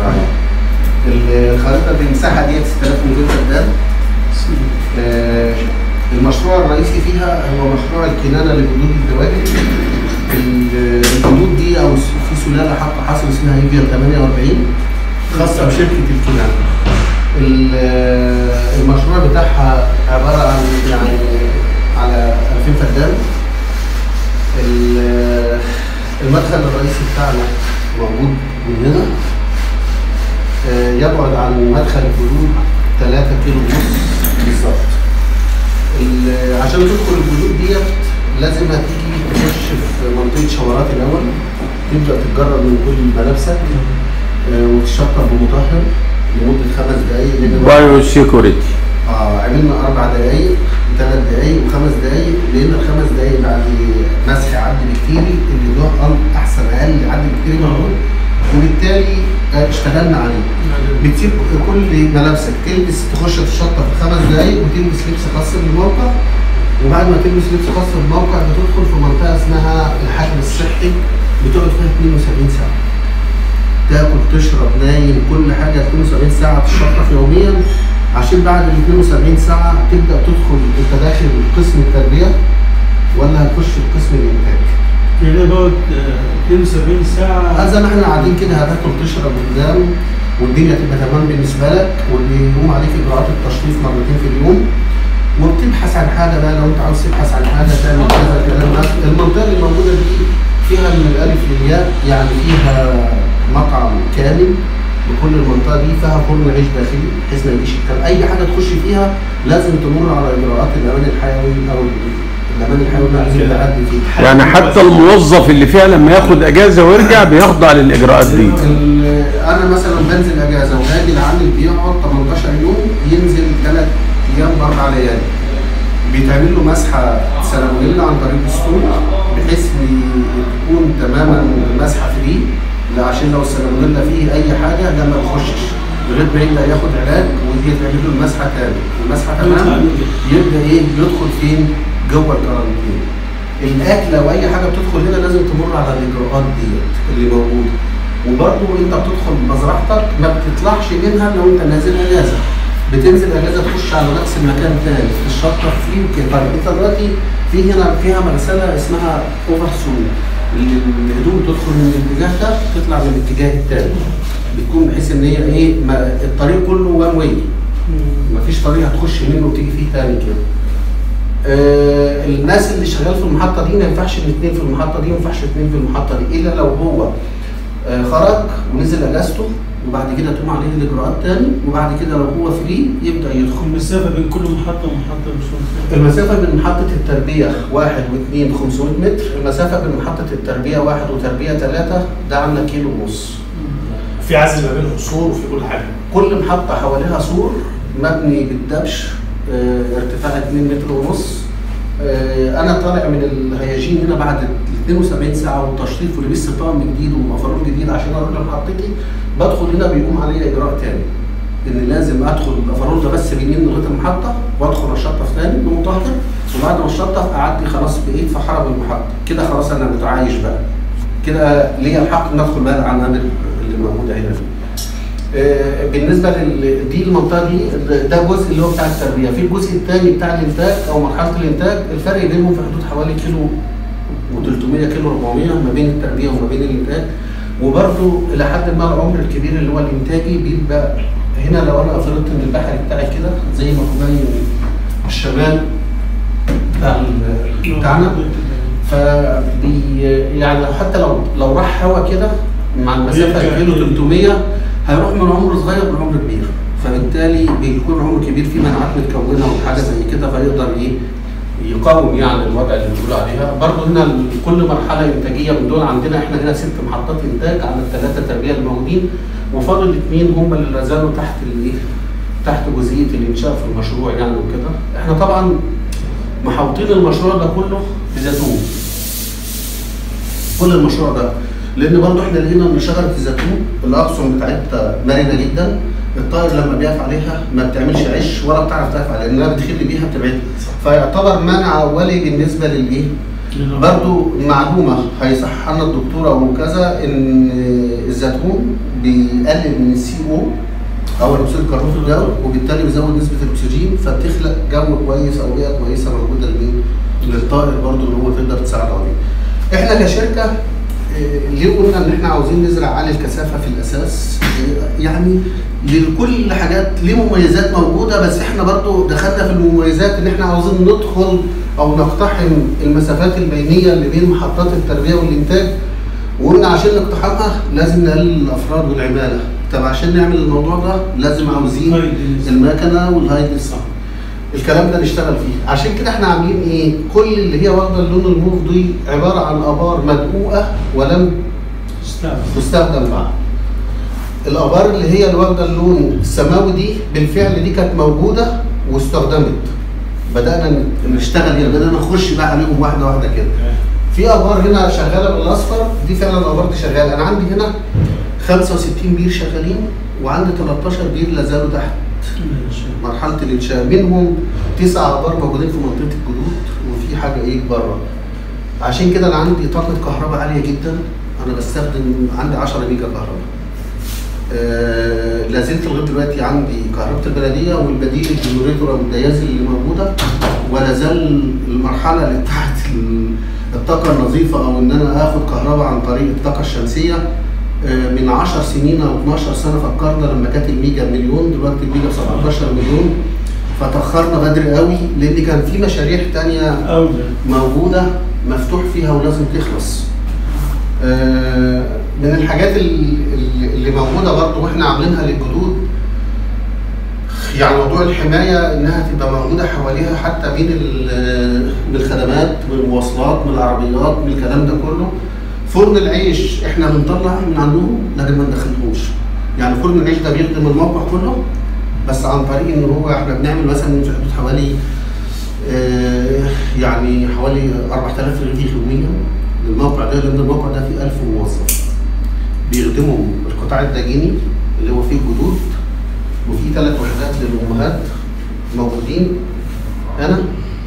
الزراعيه. الخريطه المساحه دي 6200 فدان. آه، المشروع الرئيسي فيها هو مشروع الكنانه لجدود الدواجن. ال- الجدود دي او س- في سلاله حق حصر اسمها ايفيا 48 خاصه بشركه الكنانه. ال- المشروع بتاعها عباره عن يعني على 2000 فدان. ال- المدخل الرئيسي بتاعنا موجود من هنا آه، يبعد عن مدخل الجدود 3 كيلو ونص بالظبط ال- عشان تدخل الجدود ديت لازم هتيجي تخش في منطقه شوارات الاول تبدا تتجرد من كل ملابسك آه، وتشطب بمطهر لمده خمس دقائق لان بايو سيكوريتي اه عملنا اربع دقائق ثلاث دقائق وخمس دقائق لان الخمس دقائق بعد مسح عد بكتيري اللي له أقل- احسن اقل عد بكتيري موجود وبالتالي آه، اشتغلنا عليه بتسيب كل ملابسك تلبس تخش تشطف في خمس دقائق وتلبس لبس خاص بالموقع وبعد ما تلبس لبس خاص بالموقع بتدخل في منطقه اسمها الحجم الصحي بتقعد فيها 72 ساعه تاكل تشرب نايم كل حاجه 72 ساعه تشطف يوميا عشان بعد ال 72 ساعه تبدا تدخل انت داخل قسم التربيه ولا هتخش في قسم الانتاج يعني بقعد آه، 72 ساعة هذا زي ما احنا قاعدين كده هتاكل تشرب وتنام والدنيا تبقى تمام بالنسبه لك واللي يقوم عليك اجراءات التشطيف مرتين في اليوم وبتبحث عن حاجه بقى لو انت عاوز تبحث عن حاجه تعمل كذا الكلام ده المنطقه اللي موجوده دي فيها من الالف للياء يعني فيها مطعم كامل بكل المنطقه دي فيها فرن عيش داخلي بحيث ما يجيش الكلام اي حاجه تخش فيها لازم تمر على اجراءات الامان الحيوي او الامان الحيوي ده لازم تعدي فيه يعني حتى الموظف اللي فيها لما ياخد اجازه ويرجع بيخضع للاجراءات دي ال- انا مثلا بنزل اجازه وهاجي العامل بيقعد 18 يوم ينزل ثلاث ايام باربع ليالي بيتعمل له مسحه سلمونيلا عن طريق السطول بحيث ي- تكون تماما مسحه فري لا عشان لو السلمونيلا فيه اي حاجه ده ما يخشش لغايه ما يبدا ياخد علاج ودي يتعمل له المسحه تاني المسحه تمام يبدا ايه يدخل فين جوه الكرنتين الاكل او اي حاجه بتدخل هنا لازم تمر على الاجراءات ديت اللي موجوده وبرضه انت بتدخل مزرعتك ما بتطلعش منها لو انت نازل اجازه بتنزل اجازه تخش على نفس المكان تاني تشطف فيه وكده طيب انت دلوقتي في هنا فيها مرسله اسمها اوفر سول اللي الهدوم تدخل من الاتجاه ده تطلع من الاتجاه التاني بتكون بحيث ان هي ايه ما الطريق كله وان واي مفيش طريق هتخش منه وتيجي فيه تاني كده آه، الناس اللي شغال في المحطه دي ما ينفعش الاثنين في المحطه دي ما ينفعش الاثنين في المحطه دي الا لو هو آه، خرج ونزل اجازته وبعد كده تقوم عليه الاجراءات تاني وبعد كده لو هو فري يبدا يدخل المسافة بين كل محطة ومحطة مش مفهوم. المسافة بين محطة التربية واحد واثنين 500 متر، المسافة بين محطة التربية واحد وتربية ثلاثة ده عاملة كيلو ونص. في عزل ما بينهم سور وفي كل حاجه كل محطة حواليها سور مبني بالدبش آه، ارتفاع 2 متر ونص. آه، أنا طالع من الهياجين هنا بعد ال 72 ساعة والتشطيف ولبست طقم جديد ومفرول جديد عشان أروح لمحطتي بدخل هنا بيقوم عليا إجراء تاني. ان لازم ادخل الافرول ده بس بينين لغايه المحطه وادخل اشطف تاني بمطهر وبعد ما اشطف اعدي خلاص بقيت في حرم المحطه كده خلاص انا متعايش بقى كده ليا الحق ان ادخل بقى العنابر اللي موجوده هنا دي آه، بالنسبه لل دي المنطقه دي ده جزء اللي هو بتاع التربيه في الجزء الثاني بتاع الانتاج او مرحله الانتاج الفرق بينهم في حدود حوالي كيلو و300 كيلو 400 ما بين التربيه وما بين الانتاج وبرده الى حد ما العمر الكبير اللي هو الانتاجي بيبقى هنا لو انا فرضت ان البحر بتاعي كده زي ما هو باين الشمال بتاع ال- بتاعنا فبي يعني حتى لو لو راح هوا كده مع المسافه يرجع كيلو تاني. 300 هيروح من عمر صغير لعمر كبير فبالتالي بيكون عمر كبير في مناعات متكونه وحاجه زي كده فيقدر ايه يقاوم يعني الوضع اللي بنقول عليها برضه هنا ال- كل مرحله انتاجيه من دول عندنا احنا هنا ست محطات انتاج على الثلاثه تربيه الموجودين وفاضل اثنين هم اللي لا زالوا تحت الايه تحت جزئيه الانشاء في المشروع يعني وكده احنا طبعا محاوطين المشروع ده كله بزيتون كل المشروع ده لان برضه احنا لقينا ان شجره الزيتون الاغصن بتاعتها مرنه جدا الطائر لما بيقف عليها ما بتعملش عش ولا بتعرف تقف عليها لانها بتخل بيها بتبعدها فيعتبر منع اولي بالنسبه للايه؟ برضو معلومة هيصحح لنا الدكتور أو كذا إن الزيتون بيقلل من السي او أو أكسيد الكربون في الجو وبالتالي بيزود نسبة الأكسجين فبتخلق جو كويس أو بيئة كويسة موجودة لمين؟ للطائر برضو إن هو تقدر تساعد عليه. إحنا كشركة آه، ليه قلنا إن إحنا عاوزين نزرع عالي الكثافة في الأساس؟ آه، يعني لكل حاجات ليه مميزات موجودة بس إحنا برضو دخلنا في المميزات إن إحنا عاوزين ندخل او نقتحم المسافات البينيه اللي بين محطات التربيه والانتاج وقلنا عشان نقتحمها لازم نقلل الافراد والعماله طب عشان نعمل الموضوع ده لازم عاوزين هاي دي. المكنه والهايد صح الكلام ده نشتغل فيه عشان كده احنا عاملين ايه كل اللي هي واخده اللون الموف دي عباره عن ابار مدقوقه ولم استعمل تستخدم بعد الابار اللي هي اللي واخده اللون السماوي دي بالفعل دي كانت موجوده واستخدمت بدانا ن- نشتغل هنا بدانا نخش بقى عليهم واحده واحده كده في ابار هنا شغاله بالاصفر دي فعلا الابار دي شغاله انا عندي هنا 65 بير شغالين وعندي 13 بير لا زالوا تحت مرحله الانشاء منهم تسع ابار موجودين في منطقه الجدود وفي حاجه ايه بره عشان كده انا عندي طاقه كهرباء عاليه جدا انا بستخدم عندي 10 ميجا كهرباء آه لازلت لغايه دلوقتي عندي كهرباء البلديه والبديل الجنريتور او الديازل اللي موجوده ولا زال المرحله اللي تحت ال- الطاقه النظيفه او ان انا اخد كهرباء عن طريق الطاقه الشمسيه آه، من 10 سنين او 12 سنه فكرنا لما كانت الميجا بمليون دلوقتي الميجا ب 17 مليون فتاخرنا بدري قوي لان كان في مشاريع تانية أولى موجوده مفتوح فيها ولازم تخلص. آه، من الحاجات ال- ال- اللي موجوده برضه واحنا عاملينها للجدود يعني موضوع الحمايه انها تبقى موجوده حواليها حتى من ال- من الخدمات من المواصلات من العربيات من الكلام ده كله فرن العيش احنا بنطلع من عندهم لكن ما ندخلهوش يعني فرن العيش ده بيخدم الموقع كله بس عن طريق ان هو احنا بنعمل مثلا في حدود حوالي آه، يعني حوالي 4000 رغيف يوميا للموقع ده لان الموقع ده فيه 1000 موظف بيخدموا القطاع الداجيني اللي هو فيه الجدود وفي ثلاث وحدات للامهات موجودين هنا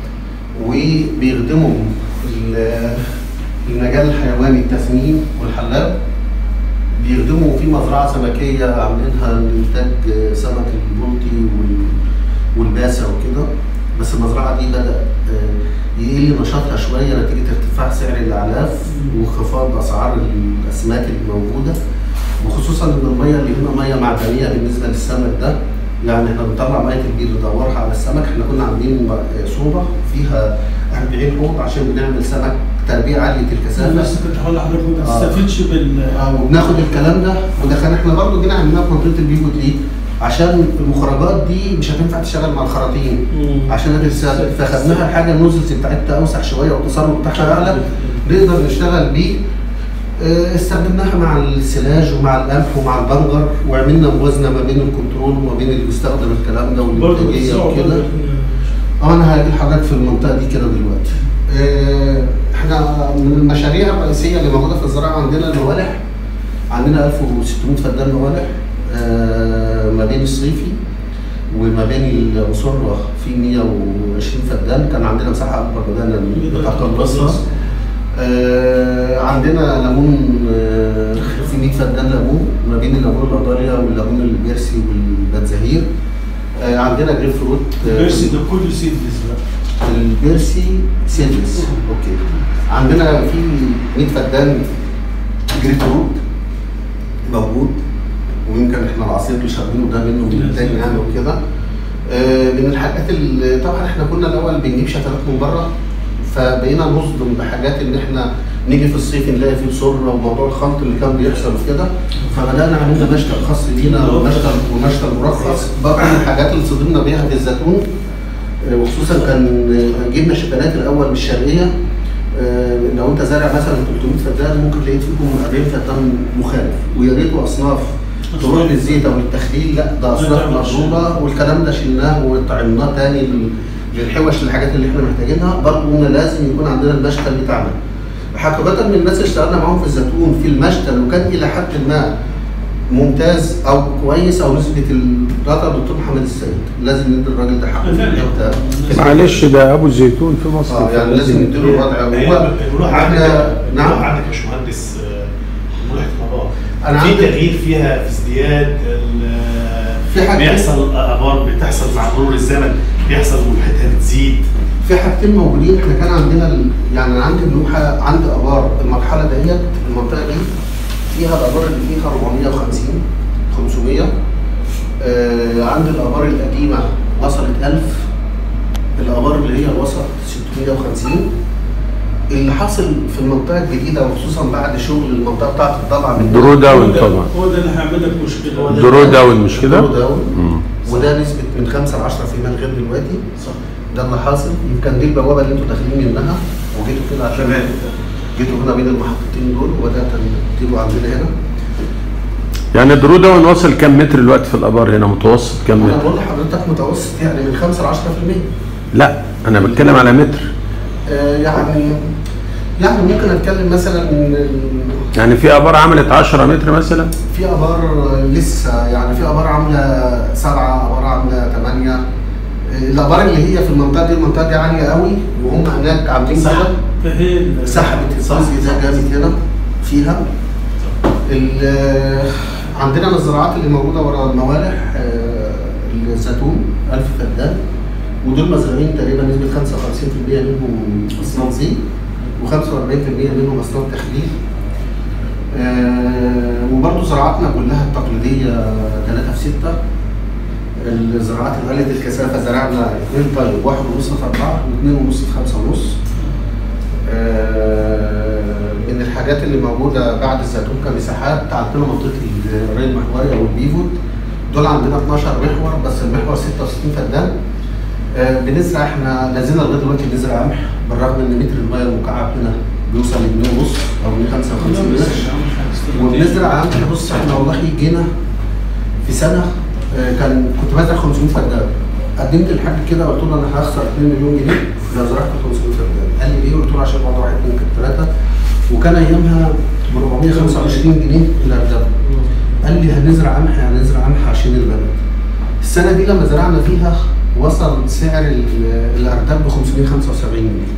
وبيخدموا ال- المجال الحيواني التسمين والحلاب بيخدموا في مزرعه سمكيه عاملينها لانتاج سمك البلطي وال- والباسع وكده بس المزرعه دي بدا آه، يقل نشاطها شويه نتيجه ارتفاع سعر الاعلاف وانخفاض اسعار الاسماك الموجوده وخصوصا ان الميه اللي هنا ميه معدنيه بالنسبه للسمك ده يعني احنا بنطلع ميه البير ندورها على السمك احنا كنا عاملين م- صوبه فيها 40 حوض عشان بنعمل سمك تربيه عاليه الكثافه بس كنت هقول لحضرتك ما آه. تستفيدش بال آه، وبناخد الكلام ده ودخلنا احنا برضه جينا عملناه في منطقه البيوت ليه؟ عشان المخرجات دي مش هتنفع تشتغل مع الخراطيم مم. عشان هتتسابق فخدناها حاجه النوزلز بتاعتها اوسع شويه والتصرف بتاعها اعلى نقدر نشتغل بيه آه، استخدمناها مع السلاج ومع القمح ومع البنجر وعملنا موازنه ما بين الكنترول وما بين اللي بيستخدم الكلام ده برضه والانتاجيه بتساعد وكده برضه. اه انا هجيب حضرتك في المنطقه دي كده دلوقتي. آه، احنا من المشاريع الرئيسيه اللي موجوده في الزراعه عندنا الموالح عندنا 1600 فدان موالح آه، ما بين الصيفي وما بين الأسرة في 120 فدان كان عندنا مساحه اكبر بدانا نتقلصها آه، عندنا ليمون آه، في 100 فدان ليمون ما بين الليمون الأضاريا والليمون البيرسي والبنزهير آه، عندنا جريب فروت آه، بيرسي ده كله سيدلس بقى البيرسي سيدلس اوكي عندنا في 100 فدان جريب فروت موجود ويمكن احنا العصير اللي شاربينه ده منه من الانتاج يعني وكده آه، من الحاجات اللي طبعا احنا كنا الاول بنجيب شتلات من بره فبقينا نصدم بحاجات ان احنا نيجي في الصيف نلاقي فيه سره وموضوع الخلط اللي كان بيحصل وكده فبدانا عملنا مشتل خاص بينا ومشتل ومشتل مرخص برضه من الحاجات اللي صدمنا بيها في الزيتون آه، وخصوصا كان آه، جبنا شتلات الاول من الشرقيه آه، لو انت زارع مثلا 300 فدان ممكن تلاقي فيهم 40 فدان مخالف ويا ريته اصناف تروح للزيت او للتخليل لا ده اصناف مضروبه والكلام ده شلناه وطعمناه تاني لل- للحوش للحاجات اللي احنا محتاجينها برضه قلنا لازم يكون عندنا المشتل بتاعنا حقيقة من الناس اللي اشتغلنا معاهم في الزيتون في المشتل وكان الى حد ما ممتاز او كويس او نسبه الداتا دكتور محمد السيد لازم ندي الراجل ده حقه في الحته معلش ده ابو الزيتون في مصر اه يعني لازم نديله الوضع هو الملوحه عندك احنا نعم نعم عندك يا باشمهندس آه، ملوحه الابار أنا في عندي- تغيير فيها في ازدياد ال- في حاجة- بيحصل ابار بتحصل مع مرور الزمن بيحصل ملوحتها بتزيد في حاجتين موجودين احنا كان عندنا ال... يعني انا عندي اللوحه عندي ابار المرحله ديت المنطقه دي فيها الابار اللي فيها 450 500 آه عندي الابار القديمه وصلت 1000 الابار اللي هي الوسط 650 اللي حاصل في المنطقه الجديده وخصوصا بعد شغل المنطقه بتاعت الضبع من درو داون طبعا هو ده اللي هيعمل لك مشكله درو داون مش كده؟ درو داون مم. وده نسبه من 5 ل 10% لغايه دلوقتي صح ده اللي حاصل يمكن دي البوابه اللي انتوا داخلين منها وجيتوا كده عشان تمام. جيتوا هنا بين المحطتين دول وبدات تيجوا عندنا هنا يعني درو داون وصل كام متر الوقت في الابار هنا متوسط كام انا متر؟ بقول لحضرتك متوسط يعني من 5 ل 10% لا انا بتكلم على متر آه يعني يعني ممكن اتكلم مثلا إن يعني في ابار عملت 10 متر مثلا في ابار لسه يعني في ابار عامله سبعه ابار عامله ثمانيه الابار اللي هي في المنطقه دي المنطقه دي عاليه قوي وهم هناك عاملين صح. كده فهي ال- سحبت الجزء ده جامد هنا فيها ال- عندنا الزراعات اللي موجوده ورا الموالح آه، الزيتون 1000 فدان ودول مزارعين تقريبا نسبه 55% منهم اصناف زيت و45% منهم اصناف تخليل آه، وبرضه زراعاتنا كلها التقليديه 3 في 6 الزراعات اللي قلت الكثافه زرعنا 2 طيب 1 ونص في 4 و2 ونص في 5 ونص آه، من الحاجات اللي موجوده بعد الزيتون كمساحات عندنا منطقه الري المحوري او البيفوت دول عندنا 12 محور بس المحور 66 فدان آه، بنزرع احنا لازلنا لغايه دلوقتي بنزرع قمح بالرغم ان متر الميه المكعب هنا بيوصل لجنيه ونص او 155 قرش وبنزرع قمح بص احنا والله جينا في سنه آه، كان كنت بزرع 500 فدان قدمت لحد كده قلت له انا هخسر 2 مليون جنيه لو زرعت 500 فدان قال لي ليه؟ قلت له عشان موضوع واحد اثنين ثلاثه وكان ايامها ب 425 جنيه الاردب قال لي هنزرع قمح يعني هنزرع قمح عشان البلد السنه دي لما زرعنا فيها وصل سعر ال- الارداب ب 575 جنيه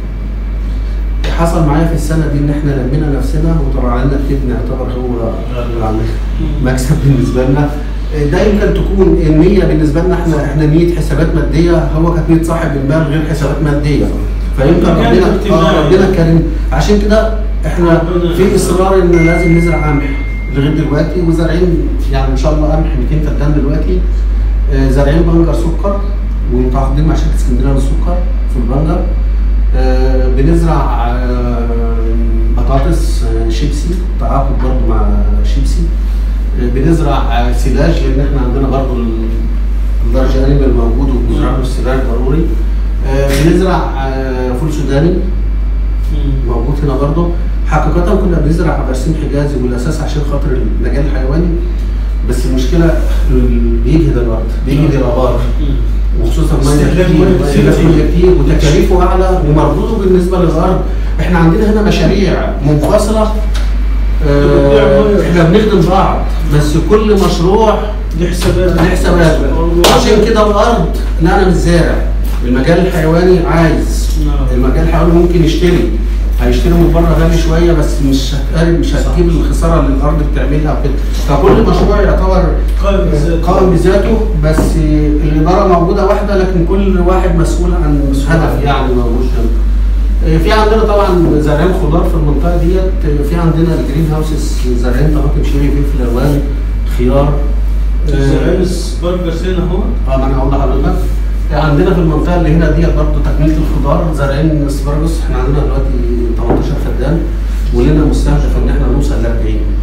حصل معايا في السنه دي ان احنا لمينا نفسنا وطلع لنا كتبنا يعتبر هو يعني مكسب بالنسبه لنا ده يمكن تكون النيه بالنسبه لنا احنا احنا نيه حسابات ماديه هو كانت نيه صاحب المال غير حسابات ماديه فيمكن كانت ربنا اجتماعية. آه ربنا كريم عشان كده احنا ربنا- في اصرار ان لازم نزرع قمح لغايه دلوقتي وزارعين يعني ان شاء الله قمح 200 فدان دلوقتي آه، زارعين بنجر سكر ومتعاقدين مع شركه اسكندريه للسكر في البنجر آه، بنزرع آه، بطاطس آه، شيبسي تعاقد برضه مع شيبسي آه، بنزرع آه، سلاج لان احنا عندنا برضه ال- اللارج انيمال موجود وبنزرع له السلاج ضروري آه، بنزرع آه، فول سوداني موجود هنا برضه حقيقة كنا بنزرع برسيم حجازي والأساس عشان خاطر المجال الحيواني بس المشكلة ال- بيجهد الأرض بيجهد الآبار وخصوصا ميه استهلاك كتير مية كتير. استهلاك ميه كتير وتكاليفه اعلى ومردوده بالنسبه للارض احنا عندنا هنا مشاريع منفصله بتبيع آه، مية. احنا بنخدم بعض بس كل مشروع دي حسابات ليه حساباته عشان كده الارض لا انا مش زارع المجال الحيواني عايز نعم. المجال الحيواني ممكن يشتري هيشتري من بره غالي شويه بس مش هتقارب مش هتجيب الخساره اللي الارض بتعملها وكده فكل مشروع يعتبر قائم بذاته. قائم بذاته بس الاداره موجوده واحده لكن كل واحد مسؤول عن هدف يعني موجود هنا. في عندنا طبعا زرعين خضار في المنطقه ديت في عندنا الجرين هاوسز زرعين طماطم شيري فلفل الوان خيار زرعين برجر هنا هو اه ما انا هقول لحضرتك عندنا في المنطقه اللي هنا ديت برضه تكمله الخضار زارعين اسبرجس احنا عندنا دلوقتي 18 فدان ولنا مستهدف ان احنا نوصل ل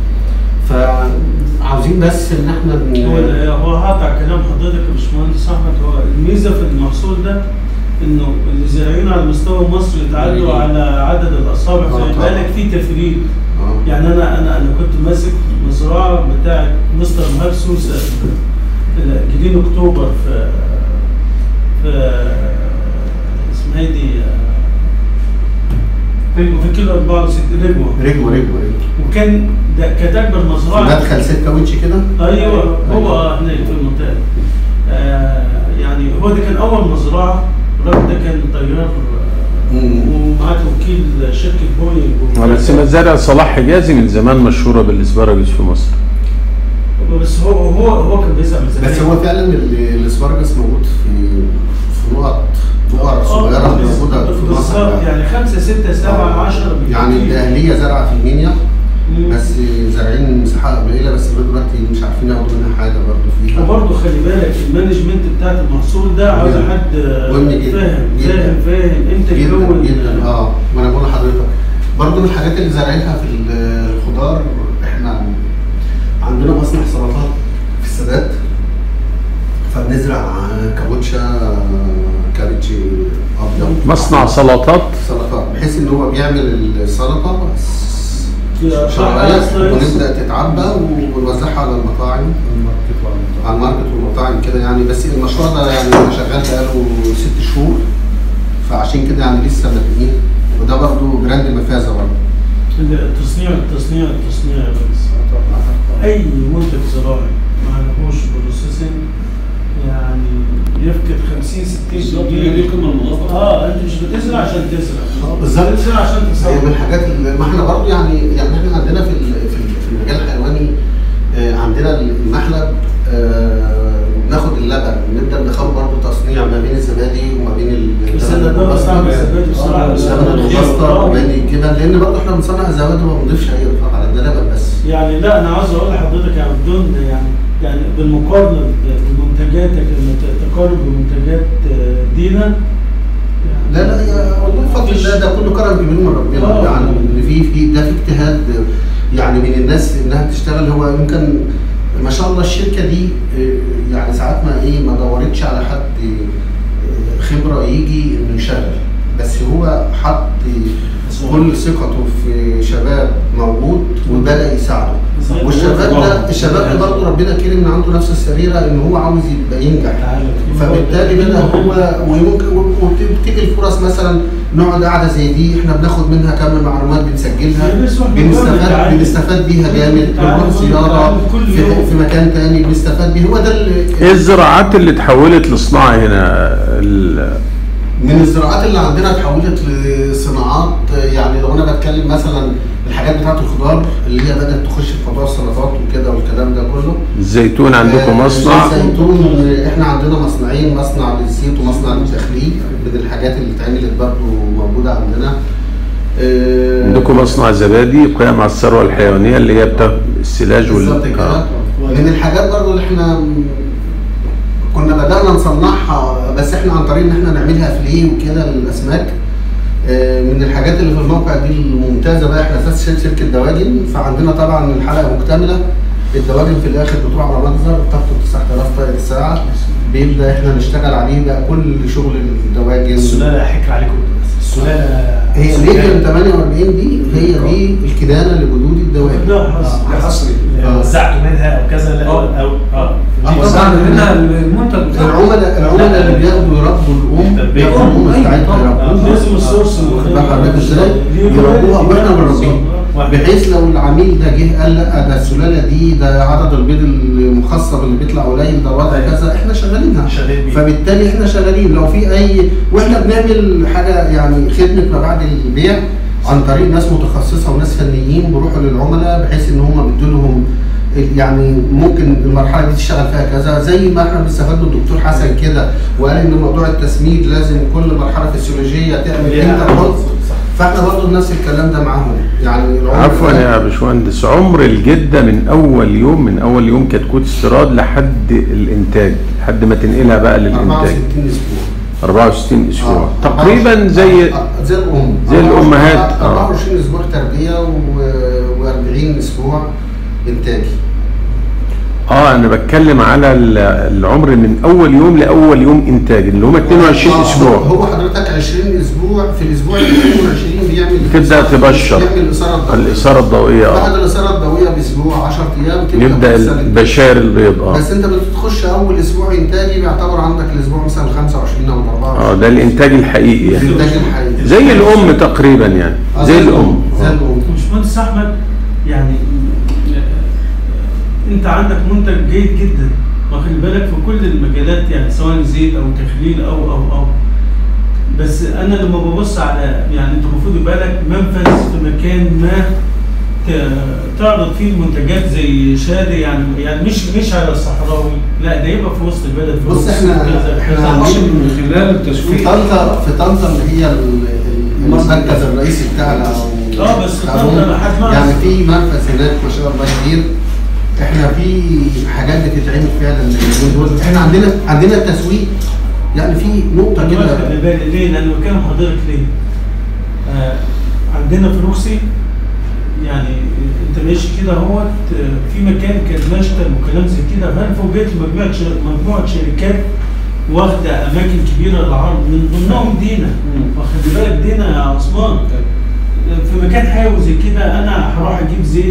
40 فعاوزين بس ان احنا بن- هو هو هقطع كلام حضرتك يا باشمهندس احمد هو الميزه في المحصول ده انه اللي زارعينه على مستوى مصر يتعدوا على عدد الاصابع آه فيبقى طبعا. لك في تفريد آه. يعني انا انا انا كنت ماسك مزرعه بتاعت مستر مهرسوس جديد اكتوبر في في اسمها ايه دي في كيلو 64 رجوه رجوه رجوه رجوه وكان ده كانت اكبر مزرعه مدخل سكه ويتش كده ايوه هو هنا في المنطقه دي. آه يعني هو ده كان اول مزرعه الراجل ده كان طيار آه، مم. ومعاه توكيل شركه بوينج بس مزارع صلاح حجازي من زمان مشهوره بالاسبراجوس في مصر بس هو هو هو كان بيزرع من زمان بس هو فعلا ال- الاسبرجس موجود في في نقط بؤر صغيره آه، موجوده في مصر بالظبط يعني 5 6 7 10 يعني الاهليه زرعه في المنيا مم. بس زارعين مساحه قليله بس لغايه دلوقتي مش عارفين ياخدوا منها حاجه برضه فيها وبرضه خلي بالك المانجمنت بتاعت المحصول ده عاوز جدا. حد مهم جدا. فاهم جدا. فاهم فاهم امتى جدا يكون جدا اه ما انا بقول لحضرتك برضه من الحاجات اللي زارعينها في الخضار احنا عندنا مصنع سلطات في السادات فبنزرع كابوتشا كابوتشي ابيض مصنع سلطات سلطات بحيث ان هو بيعمل السلطه يا شرعيه صح، سلايس. ونبدا تتعبى ونوزعها على المطاعم على الماركت والمطاعم كده يعني بس المشروع ده يعني انا شغال بقاله ست شهور فعشان كده يعني لسه بادئين وده برضه براند المفازه برضه التصنيع التصنيع التصنيع يا ريس اي منتج زراعي ما لهوش بروسيسنج يعني يفقد 50 60 دي دي القيمه المضافه اه انت مش بتزرع عشان تزرع آه، بالظبط. بتزرع عشان هي من تصور الحاجات اللي ما احنا برضه يعني يعني احنا عندنا في ال- في ال- في المجال الحيواني آه، عندنا المحلب آه، بناخد اللبن نبدا ندخله برضه تصنيع ما بين الزبادي وما بين ال- بس انا ده بستعمل الزبادي بصراحه اللبن المبستر وما بين الجبن لان برضه احنا بنصنع الزبادي وما بنضيفش اي اضافات على ده لبن بس يعني لا انا عاوز اقول لحضرتك يعني بدون يعني يعني بالمقارنه بمنتجاتك لما ت- تقارن بمنتجات آه، دينا يعني لا لا يا والله بفضل الله ده كله كرم كبير من ربنا آه. يعني ان في في ده في اجتهاد يعني من الناس انها تشتغل هو يمكن ما شاء الله الشركه دي آه، يعني ساعات ما ايه ما دورتش على حد آه، خبره يجي انه يشغل بس هو حط كل ثقته في شباب موجود وبدا يساعده والشباب ده الشباب ده برضه ربنا كرم ان عنده نفس السريره ان هو عاوز يبقى ينجح فبالتالي بدا هو وممكن وتيجي الفرص مثلا نقعد قاعده زي دي احنا بناخد منها كم معلومات بنسجلها بنستفاد بنستفاد بيها جامد بنروح زياره في, في مكان تاني بنستفاد بيها هو ده اللي- ايه الزراعات اللي اتحولت لصناعه هنا ال- من الزراعات اللي عندنا اتحولت لصناعات يعني لو انا بتكلم مثلا الحاجات بتاعت الخضار اللي هي بدات تخش في موضوع السلطات وكده والكلام ده كله الزيتون عندكم آه، مصنع الزيتون آه، احنا عندنا مصنعين مصنع للزيت ومصنع للتخليل من الحاجات اللي اتعملت برضه موجوده عندنا آه، عندكم مصنع زبادي قيام على الثروه الحيوانيه اللي هي بتاخد السلاج بالظبط وال كده آه. من الحاجات برضه اللي احنا كنا بدأنا نصنعها بس احنا عن طريق ان احنا نعملها فليه وكده للاسماك آه، من الحاجات اللي في الموقع دي الممتازه بقى احنا اساس شركه دواجن فعندنا طبعا الحلقه مكتمله الدواجن في الاخر بتروح على مجزر بتاخد 9000 طائر الساعه بيبدا احنا نشتغل عليه بقى كل شغل الدواجن السلاله حكر عليكم السلاله هي ليجن 48 دي هي دي الكدانه لجدود الدواجن ده حصل آه، حصري آه. وزعتوا منها او كذا لا او او اه آه، وزعنا طبعاً. منها المنتج بتاعها. العملاء العملاء اللي بياخدوا يربوا الام تربية. بياخدوا الام أيوة، بتاعتها طبعاً. يربوها لازم السورس واخد بال حضرتك ازاي؟ يربوها واحنا بنربيها بحيث لو العميل ده جه قال لا ده السلاله دي ده عدد البيض المخصب اللي بيطلع قليل ده وضع كذا احنا شغالينها شغالين بيه. فبالتالي احنا شغالين لو في اي واحنا بنعمل حاجه يعني خدمه ما بعد البيع عن طريق ناس متخصصه وناس فنيين بيروحوا للعملاء بحيث ان هم بيدوا لهم يعني ممكن المرحله دي تشتغل فيها كذا زي ما احنا بنستفاد من الدكتور حسن كده وقال ان موضوع التسميد لازم كل مرحله فسيولوجيه تعمل ليها انت عمل. الرز فاحنا برضه نفس الكلام ده معاهم يعني العملاء- عفوا يا باشمهندس عمر الجده من اول يوم من اول يوم كتكوت استيراد لحد الانتاج لحد ما تنقلها بقى للانتاج 64 اسبوع 64 اسبوع آه. تقريبا زي آه، زي الام زي الأمهات، آه. 24 اسبوع تربيه و40 اسبوع انتاجي اه انا بتكلم على ال- العمر من اول يوم لاول يوم انتاج اللي هم 22 آه، اسبوع هو حضرتك 20 اسبوع في الاسبوع ال 22 بيعمل تبدأ تبشر. بيعمل الاثاره الضوئيه الاثاره الضوئيه بعد اه الاثاره الضوئيه باسبوع 10 ايام تبدا يبدا ترسل البشائر البيض اه بس انت بتخش اول اسبوع انتاجي بيعتبر عندك الاسبوع مثلا 25 او 24 اه ده الانتاج الحقيقي يعني الانتاج الحقيقي زي الام تقريبا يعني آه، زي الام زي الام باشمهندس احمد يعني آه، انت عندك منتج جيد جدا واخد بالك في كل المجالات يعني سواء زيت او تخليل او او او بس انا لما ببص على يعني انت المفروض يبقى لك منفذ في مكان ما ت- تعرض فيه المنتجات زي شادي يعني يعني مش مش على الصحراوي لا ده يبقى في وسط البلد في بص وسط احنا كذا- احنا كذا. عاملين من خلال في التسويق طنطا في طنطا اللي هي ال- ال- المركز الرئيسي بتاعنا أو- اه بس بتاع طنطا الأم. حجمها يعني في منفذ هناك ما شاء الله كبير احنا في حاجات بتتعمل فعلا اليومين دول احنا عندنا عندنا التسويق يعني في نقطه أنا كده واخد بالي ليه؟ لأن بكلم حضرتك ليه؟ آه عندنا في روكسي يعني أنت ماشي كده اهوت آه، في مكان كان مشتل وكلام زي كده فأنا فوجئت مجموعة شر- مجموعة شركات واخدة أماكن كبيرة للعرض من ضمنهم دينا واخد بالك دينا يا عثمان في مكان حيوي زي كده أنا هروح أجيب زيت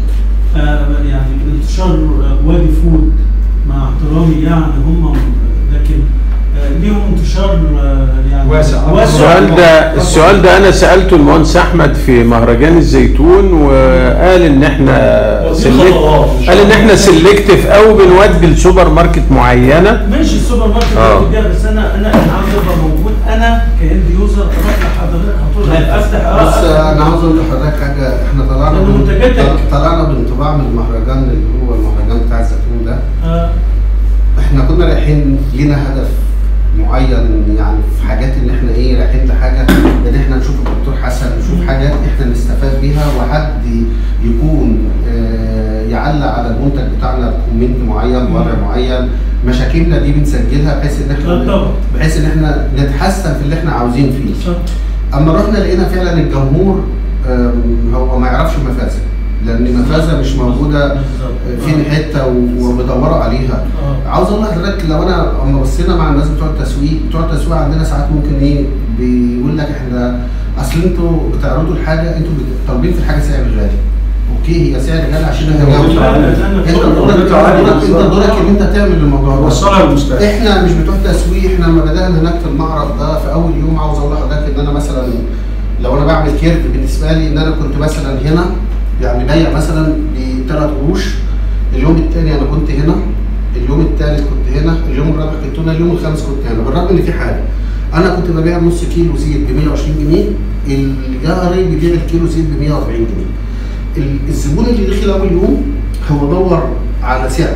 آه يعني انتشار آه، وادي فود مع احترامي يعني هم لكن آه، ليهم انتشار آه، يعني واسع. السؤال ده السؤال ده انا سالته المهندس احمد في مهرجان الزيتون وقال ان احنا سلكت قال ان احنا سلكتيف او بنودي لسوبر ماركت معينه ماشي السوبر ماركت آه. بتاعي بس انا انا انا عاوز ابقى موجود انا كاند يوزر اروح لحضرتك هتقول افتح آه، بس أفتح. انا عاوز اقول لحضرتك حاجه احنا طلعنا لأن بن- منتجاتك- طلعنا بانطباع من المهرجان اللي هو المهرجان بتاع الزيتون ده آه، احنا كنا رايحين لينا هدف معين يعني في حاجات ان احنا ايه رايحين لحاجه ان احنا نشوف الدكتور حسن نشوف حاجات احنا نستفاد بيها وحد يكون آه، يعلق على المنتج بتاعنا كومنت معين وضع معين مشاكلنا دي بنسجلها بحيث ان لا احنا طبعا. بحيث ان احنا نتحسن في اللي احنا عاوزين فيه صح. اما رحنا لقينا فعلا الجمهور آم، هو ما يعرفش مفازه لان مفازه مش موجوده بالظبط. فين حته و- وبيدوروا عليها آه. عاوز اقول لحضرتك لو انا اما بصينا مع الناس بتوع التسويق بتوع التسويق عندنا ساعات ممكن ايه بيقول لك احنا اصل انتوا بتعرضوا الحاجه انتوا بت- طالبين في الحاجه سعر غالي اوكي هي سعر غالي عشان احنا هو جودة. لا، لا، لا، انت لا، دورك جودته عالية. انت دورك ان انت تعمل الموضوع ده وصلها للمستهلك احنا مش بتوع تسويق احنا لما بدانا هناك في المعرض ده في اول يوم عاوز اقول لحضرتك ان انا مثلا لو انا بعمل كيرف بالنسبه لي ان انا كنت مثلا هنا يعني بايع مثلا بثلاث قروش اليوم الثاني انا كنت هنا اليوم الثالث كنت هنا اليوم الرابع كنت هنا اليوم الخامس كنت هنا بالرغم ان في حاجه انا كنت ببيع نص كيلو زيت ب 120 جنيه الجاري بيبيع الكيلو زيت ب 140 جنيه ال- الزبون اللي دخل اول يوم هو دور على سعر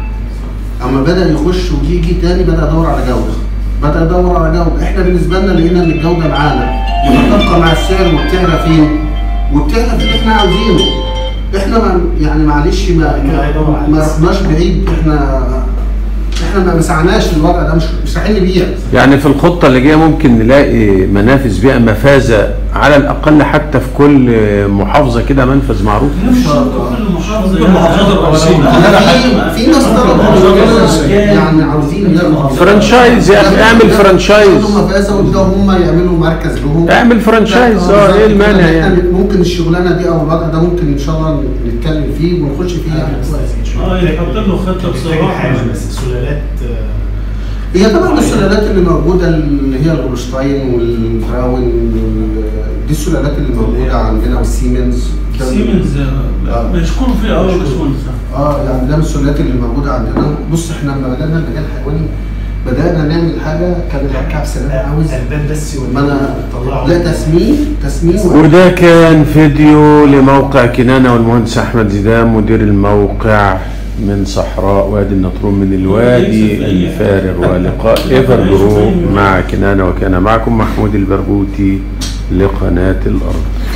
اما بدا يخش ويجي تاني بدا يدور على جوده بدا يدور على جوده احنا بالنسبه لنا لقينا ان الجوده معانا متطابقه مع السعر وبتعلى فين وبتعلى في اللي احنا عاوزينه احنا ما يعني معلش ما ما- ما رحناش بعيد احنا احنا ما مسعناش للوضع ده مش مش رايحين نبيع يعني في الخطه اللي جايه ممكن نلاقي منافذ بيئه مفازه على الاقل حتى في كل محافظه كده منفذ معروف مش شرط كل محافظه كل المحافظات الرئيسية. لا، في في ناس طلبوا يعني عاوزين يعملوا فرانشايز يعني اعمل فرانشايز هم فازة ويبداوا هم يعملوا مركز لهم اعمل فرانشايز اه ايه المانع يعني ممكن الشغلانه دي او الوضع ده ممكن ان شاء الله نتكلم فيه ونخش فيه يعني اه يحط له خطه محتاج بصراحه حاجه بس السلالات آه، هي طبعا السلالات اللي موجوده اللي هي الهولشتاين والبراون وال- دي السلالات اللي موجوده عندنا والسيمنز ده- سيمنز آه، آه. مشكور فيه قوي يا باشمهندس اه يعني ده من السلالات اللي موجوده عندنا بص احنا لما بدانا المجال الحيواني بدانا نعمل حاجه كان الحاج سلام عاوز البان بس ما انا طلعوا لا تسمين تسمين وده كان فيديو لموقع كنانة والمهندس أحمد زيدان مدير الموقع من صحراء وادي النطرون من الوادي الفارغ ولقاء ايفر جروب مع كنانة وكان معكم محمود البرغوثي لقناة الأرض